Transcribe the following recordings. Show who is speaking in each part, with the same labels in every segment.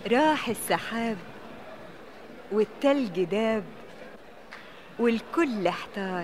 Speaker 1: راح السحاب والتلج داب والكل احتار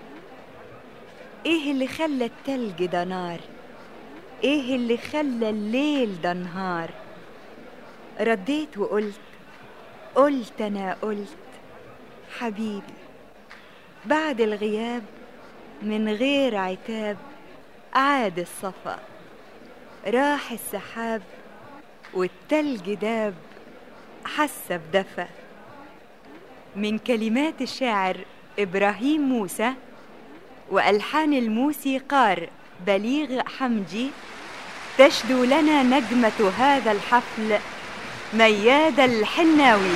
Speaker 1: ايه اللي خلى التلج ده نار ايه اللي خلى الليل ده نهار رديت وقلت قلت انا قلت حبيبي بعد الغياب من غير عتاب عاد الصفا راح السحاب والتلج داب حس بدفى من كلمات الشاعر إبراهيم موسى وألحان الموسيقار بليغ حمدي تشدو لنا نجمة هذا الحفل مياد الحناوي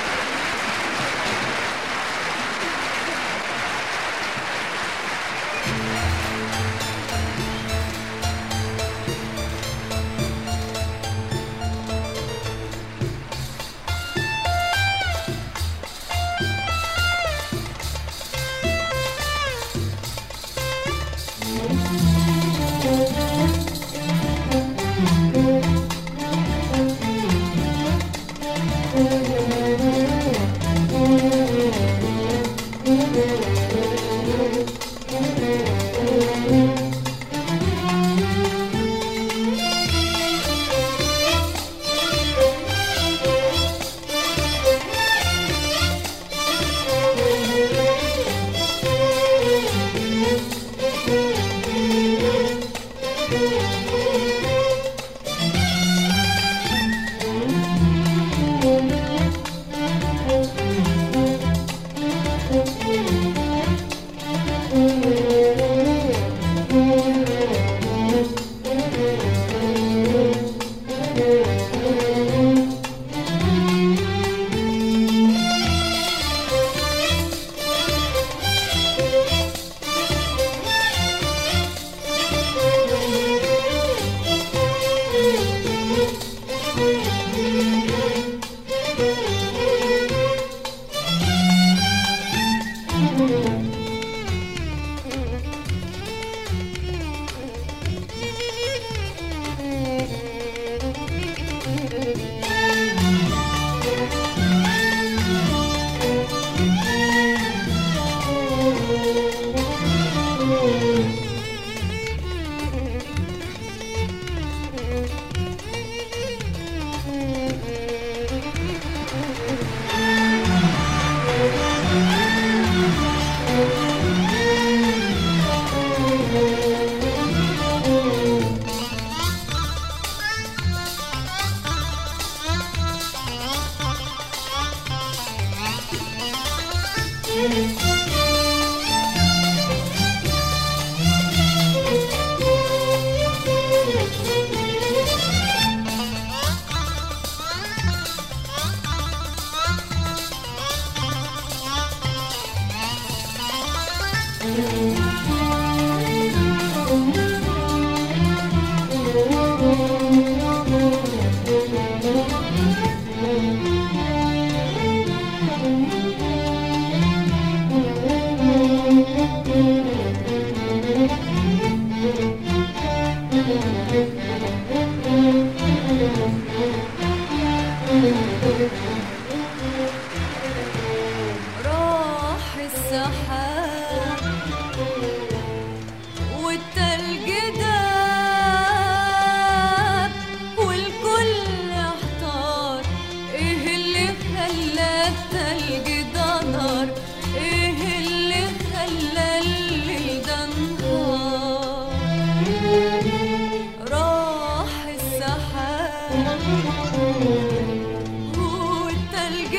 Speaker 2: راح السحاب والتلج داب والكل احتار ايه اللي خلى التلج ده نار ايه اللي خلى الليل ده نهار راح السحاب والتلج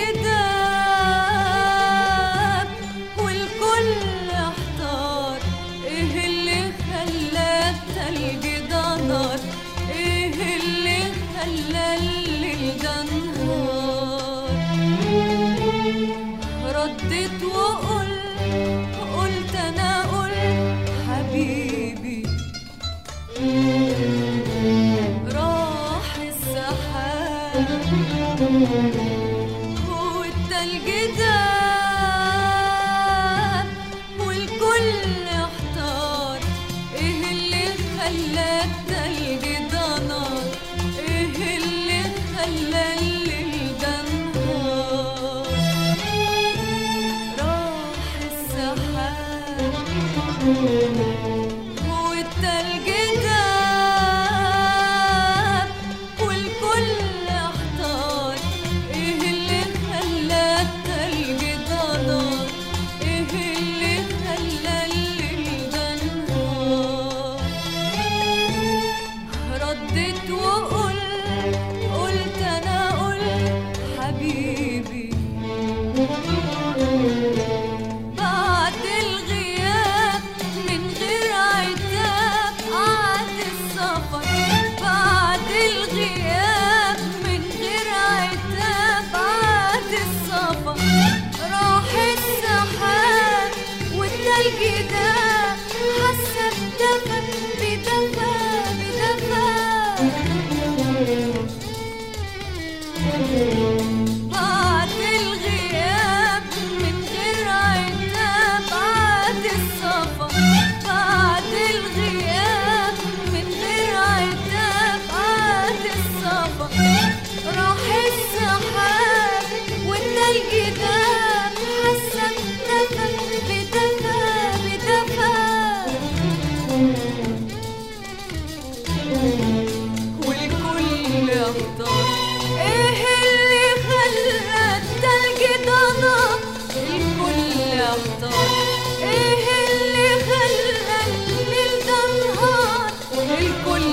Speaker 2: داب والكل احتار ايه اللي خلى التلج ده نار ايه اللي خلى الليل ده نهار رديت وقلت قلت انا قلت حبيبي راح السحاب والتلج داب والكل احتار ايه اللي خلى التلج ده نار ايه اللي خلى الليل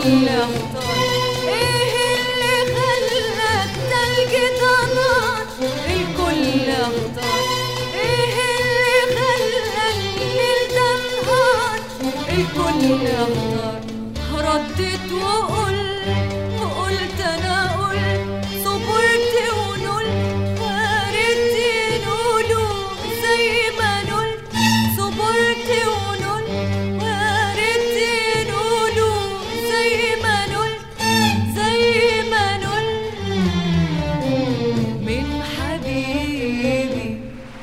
Speaker 2: والكل احتار ايه اللي خلى التلج ده نار الكل احتار ايه اللي خلى الليل ده نهار الكل احتار رديت وقلت قلت انا قلت صبرت ونقول وارد نقولوا زي ما نقول صبرت ونقول وارد نقولوا زي ما نقول زي ما نقول من حبيبي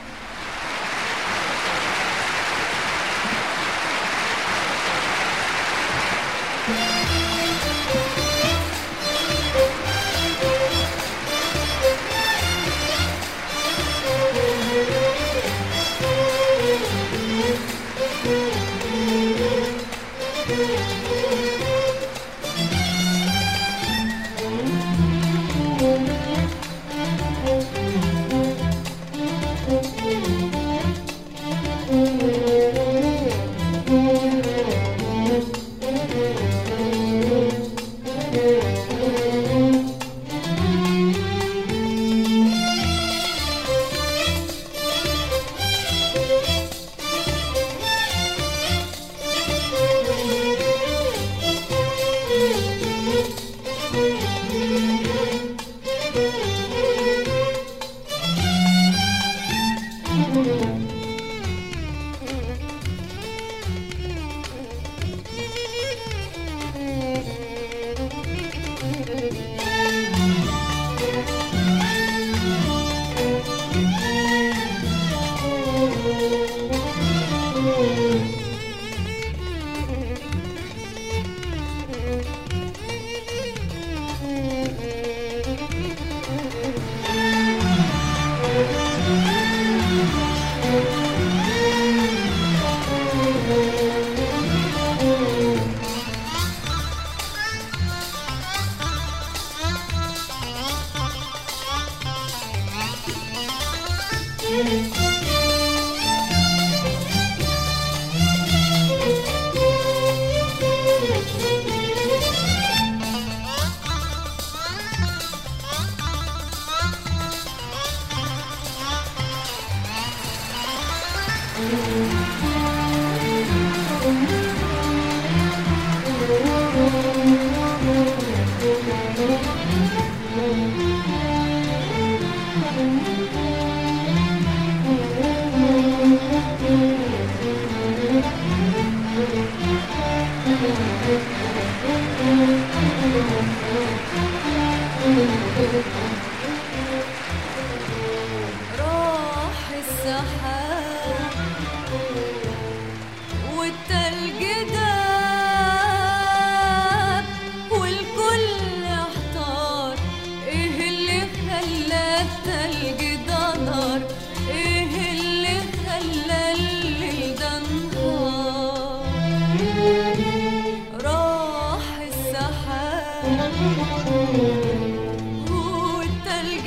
Speaker 2: راح السحاب والتلج داب والكل احتار ايه اللي خلى التلج ده نار ايه اللي خلى الليل ده نهار راح السحاب والتلج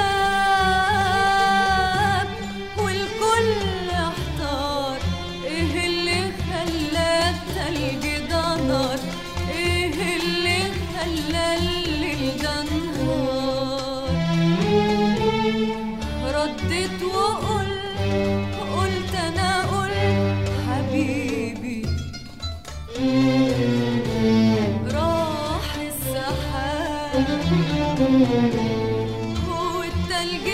Speaker 2: داب والكل احتار ايه اللي خلى التلج ده نار ايه اللي خلى الليل ده نهار رديت وقلت قلت انا قلت حبيبي راح السحاب والتلج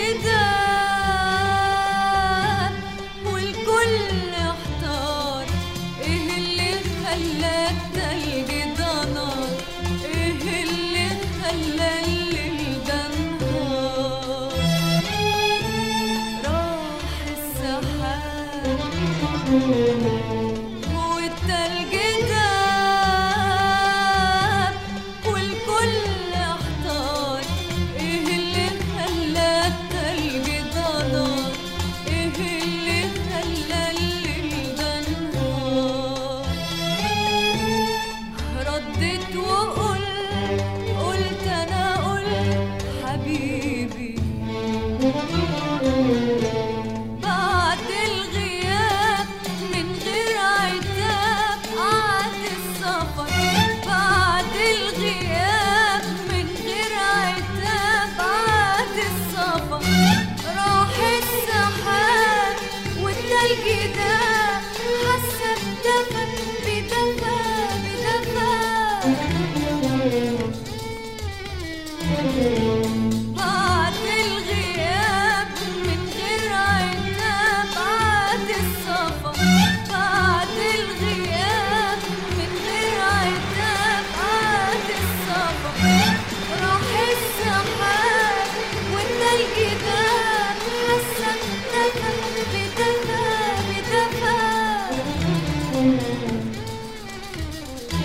Speaker 2: داب والكل احتار ايه اللي خلى التلج ده نار ايه اللي خلى الليل ده نهار راح السحاب والتلج داب والكل احتار ايه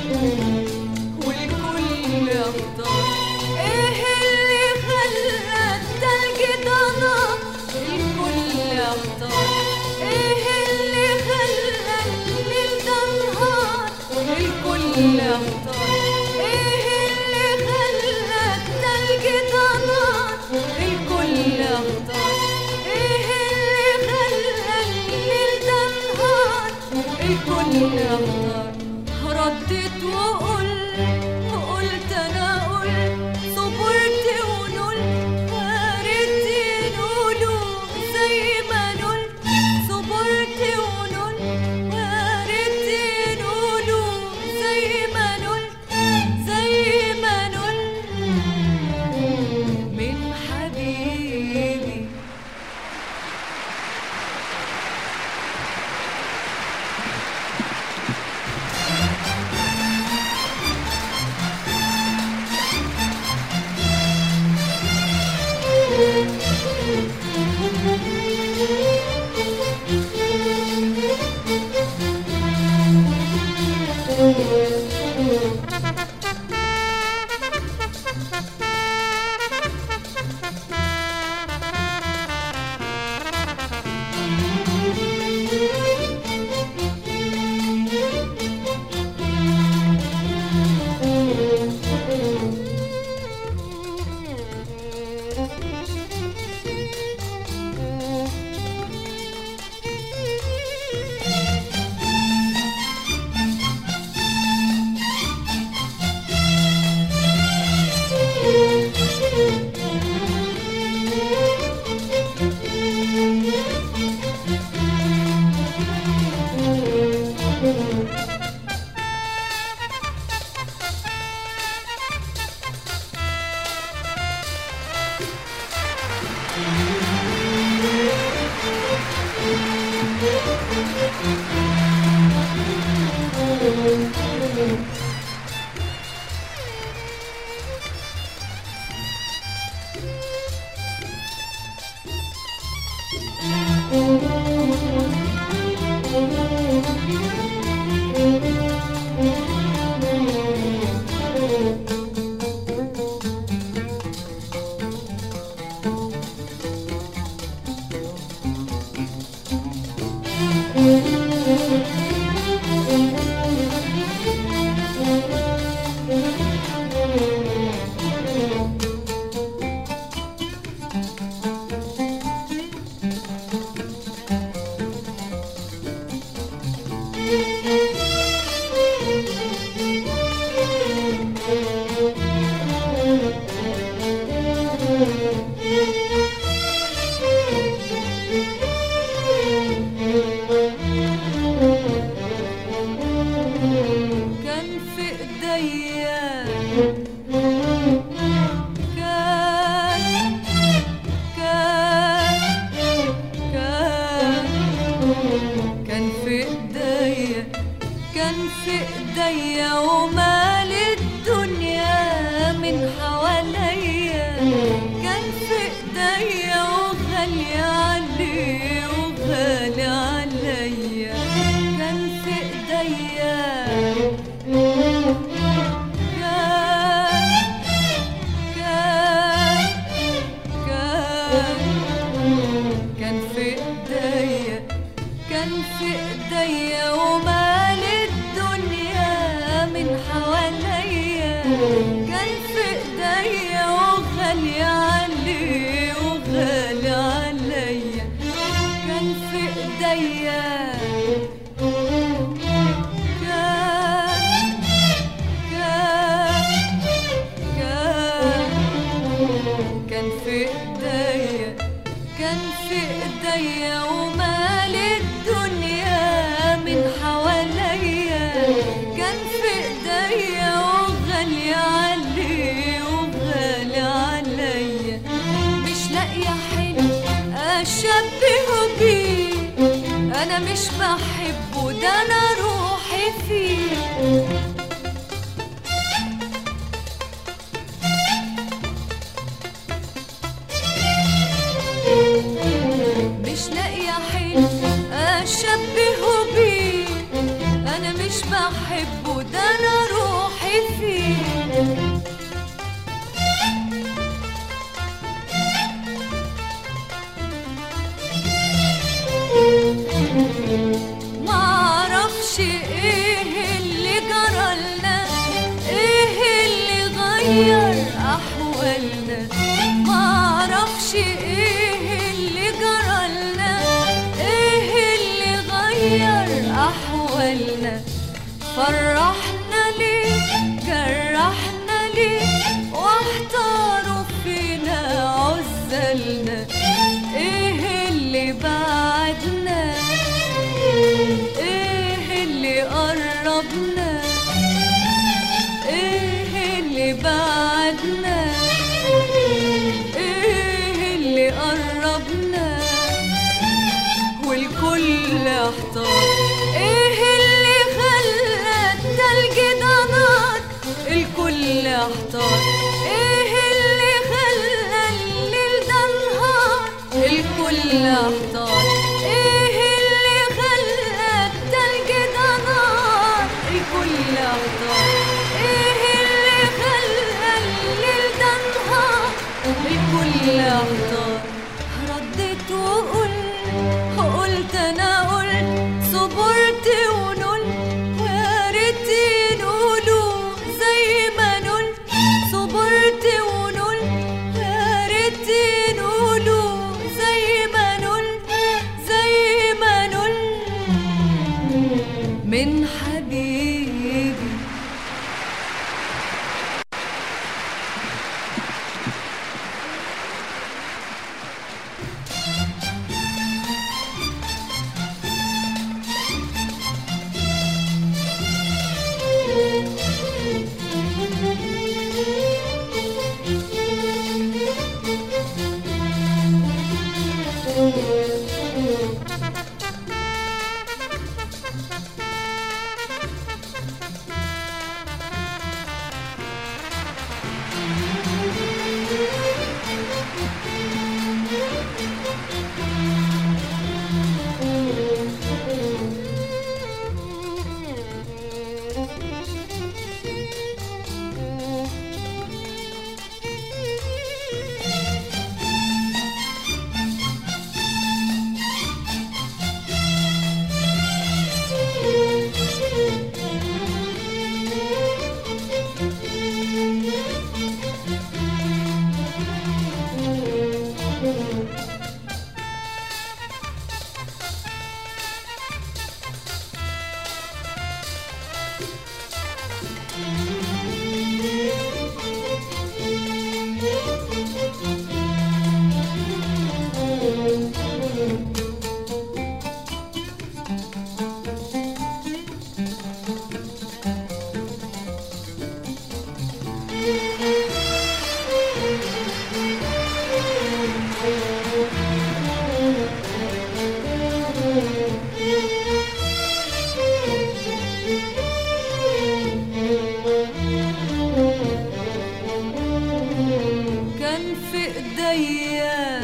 Speaker 2: والكل احتار ايه اللي خلى التلج ده نار الكل احتار ايه اللي خلى الليل ده نهار الكل احتار ايه اللي خلى التلج ده نار الكل احتار ايه اللي خلى الليل ده نهار الكل احتار رديت وقلت قلت انا قلت صبرت ونلت وارد نقولوا زي ما نلت صبرت ونلت وارد نقولوا زي ما نلت زي ما نلت من حبيبي كان في ايديا كان كان كان كان في ايديا كان في ايديا ومال الدنيا من حواليا كان في ايديا وغالي عليه وغالي عليا كان في ايديا كان كان كان كان في ايديا كان في ايديا ومال الدنيا من حواليا كان في ايديا وغالي عليه وغالي عليا كان في ايديا كان كان كان كان في ايديا كان في ايديا ومال الدنيا من حواليا كان في ايديا وغالي عليه وغالي عليا مش لاقيه حلو اشبهه بيه انا مش بحبه ده انا روحي فيه مش لاقيه حلو اشبهه بيه انا مش بحبه ده انا روحي غير احوالنا معرفش ايه اللي جرالنا ايه اللي غير احوالنا فرحنا ليه جرحنا ليه واحتاروا فينا عزلنا ايه اللي بعدنا ايه اللي قربنا ايه اللي بعدنا ايه اللي قربنا والكل احتار ايه اللي خلى التلج ده نار الكل احتار ايه اللي خلى الليل ده نهار الكل احتار ايه اللي خلى التلج ده نار الكل احتار ايه اللي خلى الليل ده نهار الكل احتار رديت وقلت قلت انا قلت صبرت ونقولت ويا ريت نقولوا زي ما نقولت صبرت ونقولت ويا ريت نقولوا زي ما نقولت زي ما نقولت من حبيبي كان في ايديا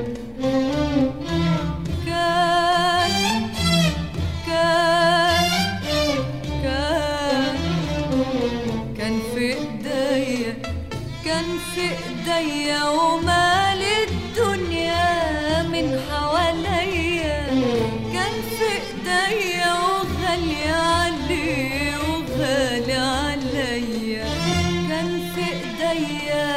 Speaker 2: كان كان كان كان في ايديا كان في ايديا ومال الدنيا من حواليا كان في ايديا وغالي عليه وغالي عليا كان في ايديا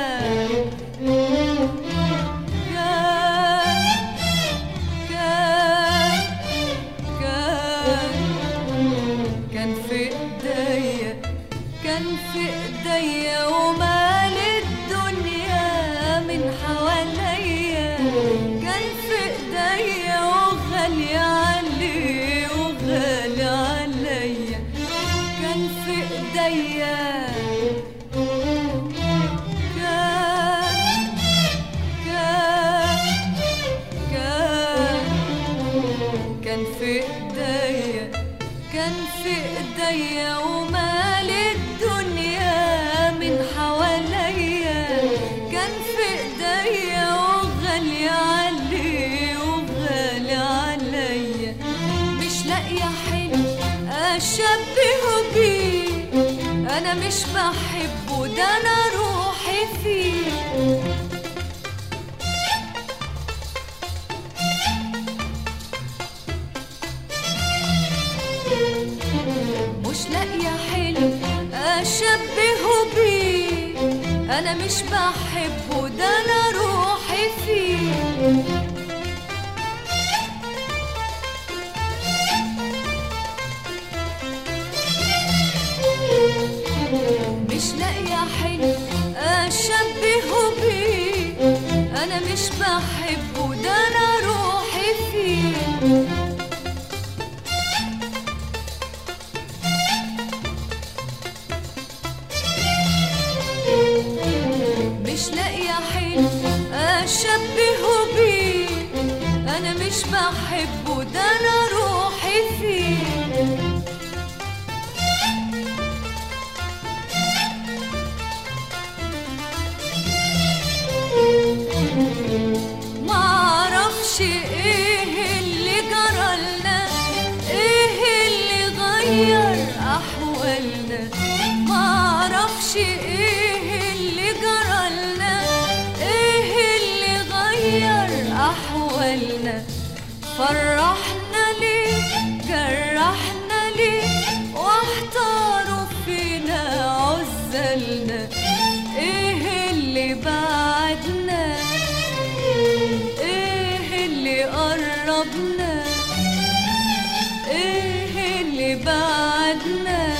Speaker 2: كان كان كان كان في ايديا كان في ايديا ومال الدنيا من حواليا كان في ايديا وغالي عليه وغالي عليا كان في ايديا كان كان كان كان في ايديا كان في ايديا ومال الدنيا من حواليا كان في ايديا وغالي عليه وغالي عليا مش لاقيه حلو اشبهه بيه انا مش بحبه ده انا روحي فيه مش لاقيه حلو اشبهه بيه انا مش بحبه ده انا روحي فيه مش لاقية حلو أشبهه بيه أنا مش بحبه ده أنا روحي فيه مش لاقية حلو أشبهه بيه أنا مش بحبه ده أنا روحي فيه معرفش ايه اللي جرالنا ايه اللي غير احوالنا معرفش ايه اللي جرالنا ايه اللي غير احوالنا فرحنا ليه جرحنا ليه واحتاروا فينا عزلنا ايه اللي بعدنا ايه اللي قربنا ايه اللي بعدنا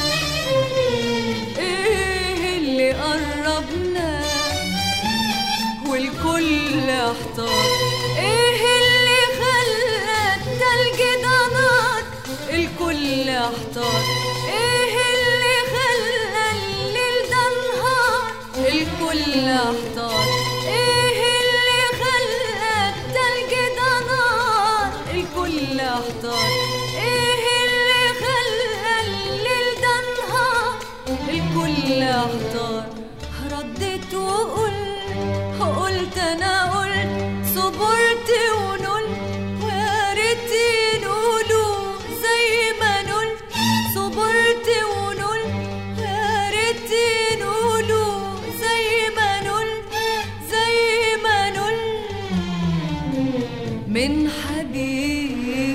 Speaker 2: ايه اللي قربنا والكل احتار ايه اللي خلى التلج ده نار الكل احتار ايه اللي خلى الليل ده نهار الكل احتار ايه اللي خلى التلج ده نار الكل احتار ايه اللي خلى الليل ده نهار الكل احتار رديت وقلت قلت انا قلت صبرت ونقول ويا ريت نقولوا زي ما نقول صبرت ونقول ويا ريت نقولوا زي ما نقول زي ما نقول من حبيبي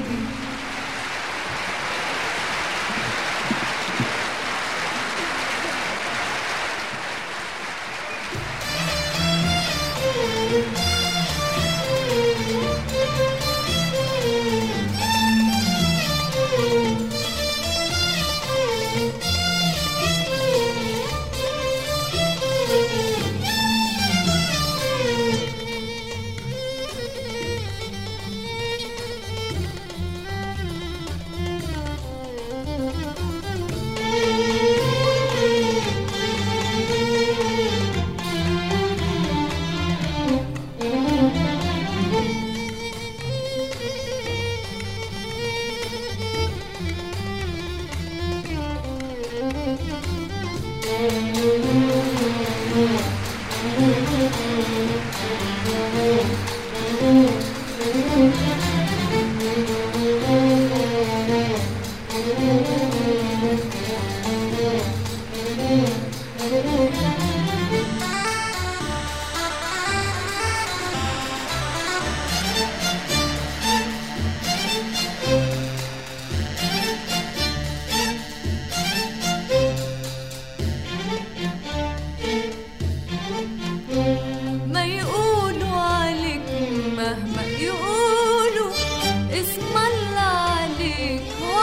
Speaker 2: ما يقولوا عليك مهما يقولوا اسم الله عليك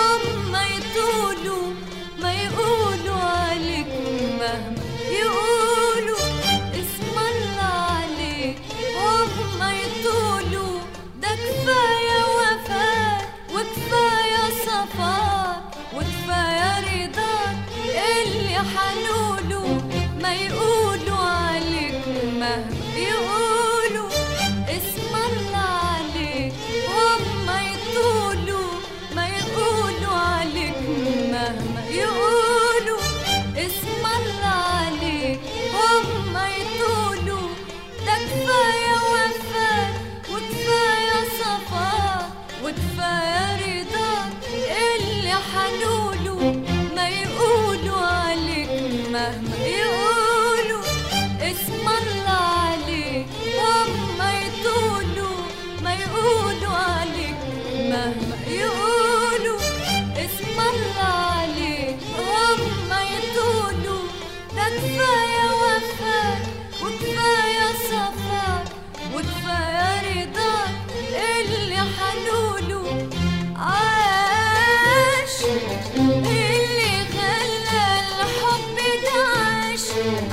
Speaker 2: هم يطولوا ما يقولوا عليك مهما يقولوا اسم الله عليك هم يطولوا ده كفاية وفاك وكفاية صفاك وكفاية رضاك اللي حنقوله ما يقولوا عليك مهما يقولوا اسم الله عليك هم يطولوا ما يقولوا عليك مهما يقولوا اسم الله عليك هم يطولوا ده كفاية وفاك وكفاية صفاك وكفاية رضاك اللي حنقوله ما يقولوا عليك مهما يقولوا اسم الله عليك هم يطولوا ما يقولوا عليك مهما يقولوا اسم الله عليك هم يطولوا ده كفاية وفاك عاش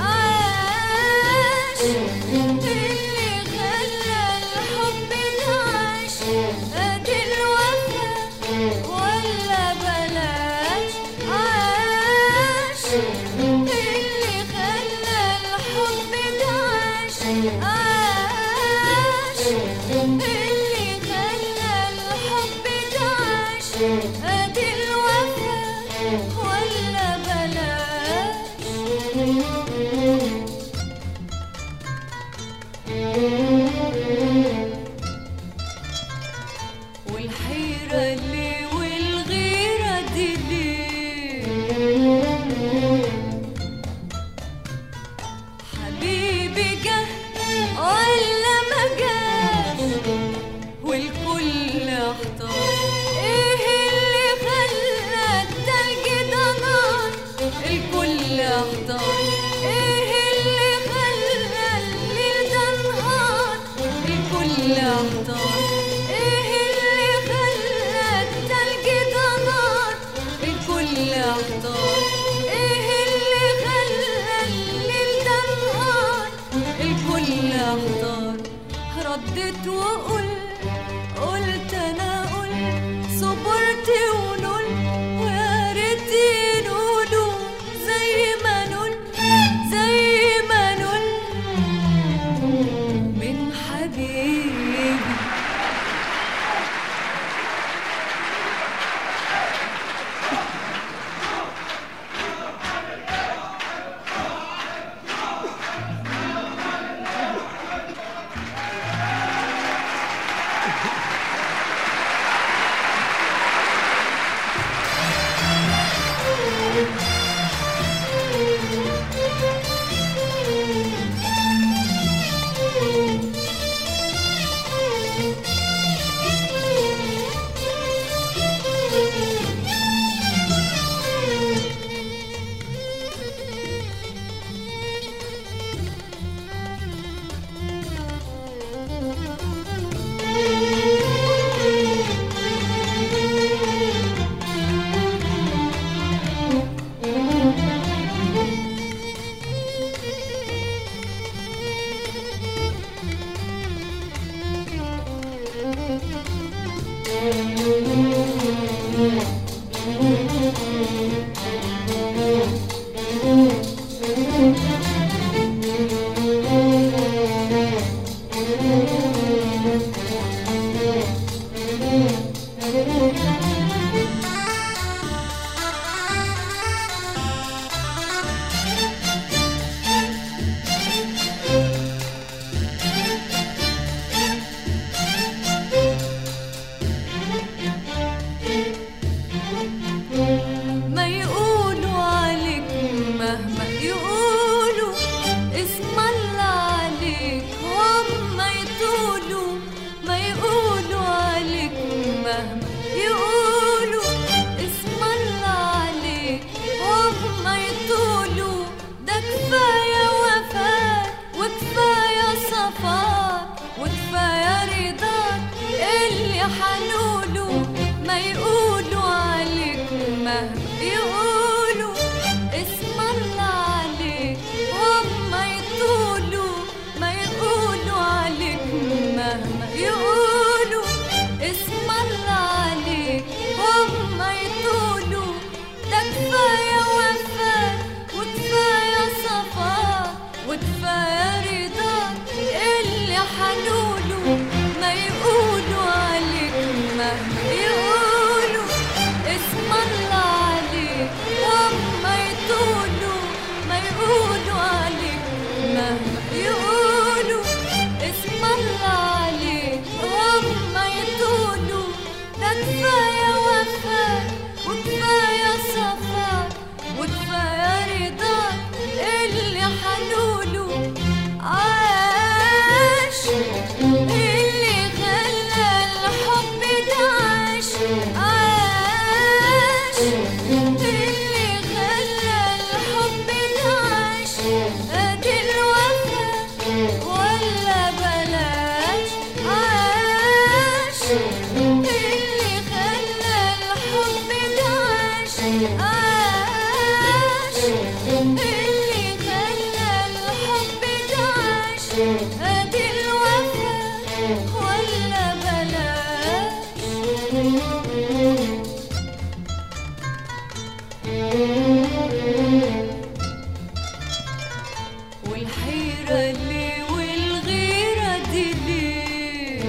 Speaker 2: عاش اللي خلى الحب نعيش ادي الوفا ولا بلاش عاش اللي خلى الحب نعيش عاش اللي خلى الحب نعيش ادي الوفا ولا بلاش والحيرة ليه والغيرة دي ليه حبيبي جه ولا ما جاش والكل احتار ايه اللي خلى التلج ده نار الكل احتار ايه اللي خلى الليل ده نهار الكل احتار ايه اللي خلى التلج ده نار الكل احتار ايه اللي خلى الليل ده نهار الكل احتار ردت وقلت قلت انا قلت صبرت ونقول ويا ريت نقولوا زي ما نقول زي ما نقول من حبيبي ما يقولوا عليك مهما يقولوا اسم الله عليك هم يطولوا ما يقولوا عليك مهما يقولوا اسم الله عليك هم يطولوا ده كفاية وفاك وكفاية صفاك وكفاية رضاك اللي حنقوله ما يقولوا عليك مهما يقولوا اسم الله عليك هم يطولوا ما يقولوا عليك مهما يقولوا اسم الله عليك هم يطولوا ده كفاية وفاك وكفاية صفاك وكفاية رضاك اللي حنقوله ما يقولوا عليك مهما يقولوا ادي الوفا ولا بلاش والحيرة ليه والغيرة دي ليه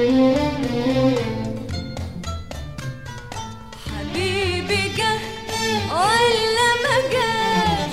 Speaker 2: حبيبي جه ولا ما جاش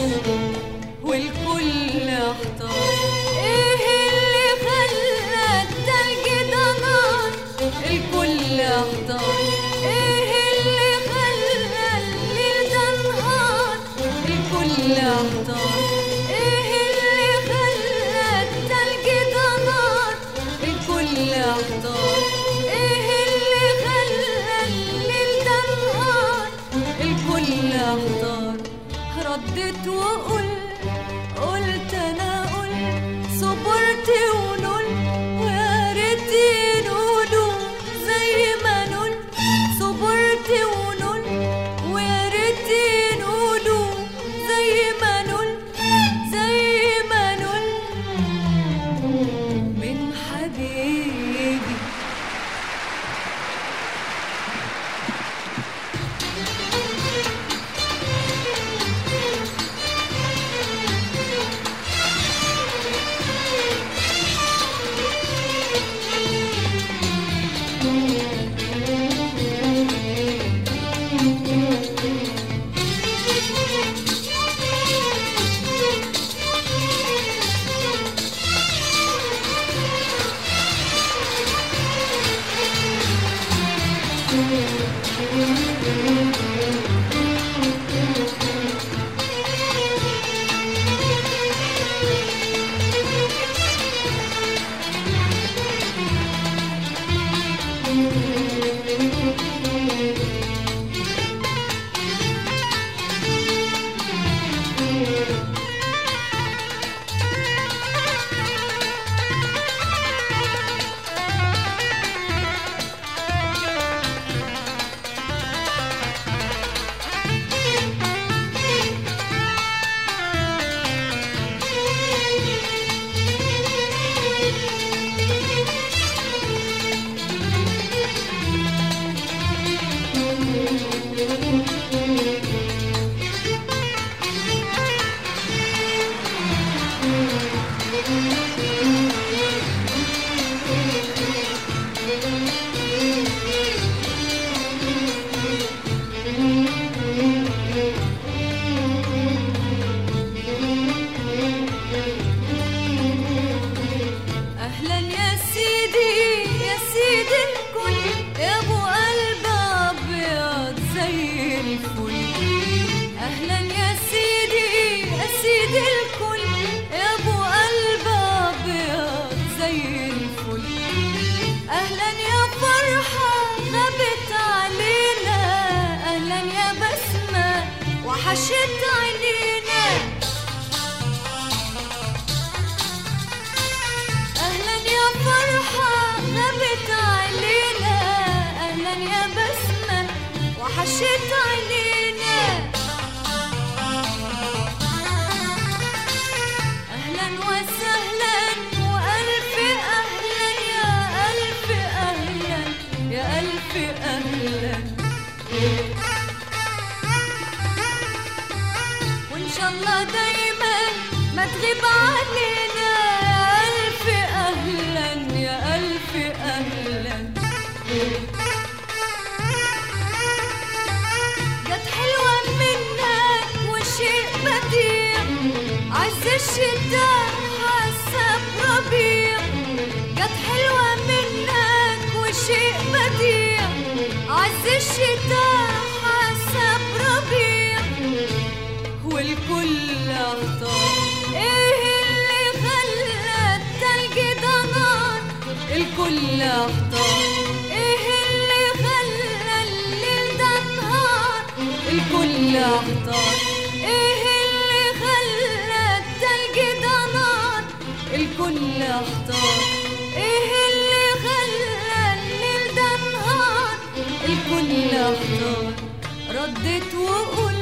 Speaker 2: والكل احتار ايه اللي خلى التلج ده نار الكل احتار ايه اللي خلى الليل ده نهار الكل احتار ايه اللي خلى التلج ده نار الكل احتار ايه اللي خلى الليل ده نهار الكل احتار ردت وقلت قلت انا قلت صبرت ونقول ويا ريت ينقولوا زي ما نقول صبرت ونقول ويا ريت ينقولوا زي ما نقول زي ما نقول من حبيبي اهلا يا سيدي يا سيدي الكل يا ابو قلب ابيض زي الفل اهلا يا سيدي يا سيدي الكل يا ابو قلب ابيض زي الفل اهلا يا فرحه غابت علينا اهلا يا بسمه وحشت عينينا اهلا يا فرحة غابت علينا اهلا يا بسمة وحشت علينا اهلا وسهلا والف اهلا يا الف اهلا يا الف اهلا وان شاء الله دايما ما تغيب علينا يا الف اهلا يا الف اهلا جت حلوه منك وشيء بديع عز الشتاء حسب ربيع جت حلوه منك وشيء بديع عز الشتاء حسب ربيع والكل اختار ايه اللي خلى التلج ده نار الكل اختار ايه اللي خلى الليل ده نهار الكل اختار ايه اللي خلى التلج ده نار الكل اختار ايه اللي خلى الليل ده نهار الكل اختار ردت وقلت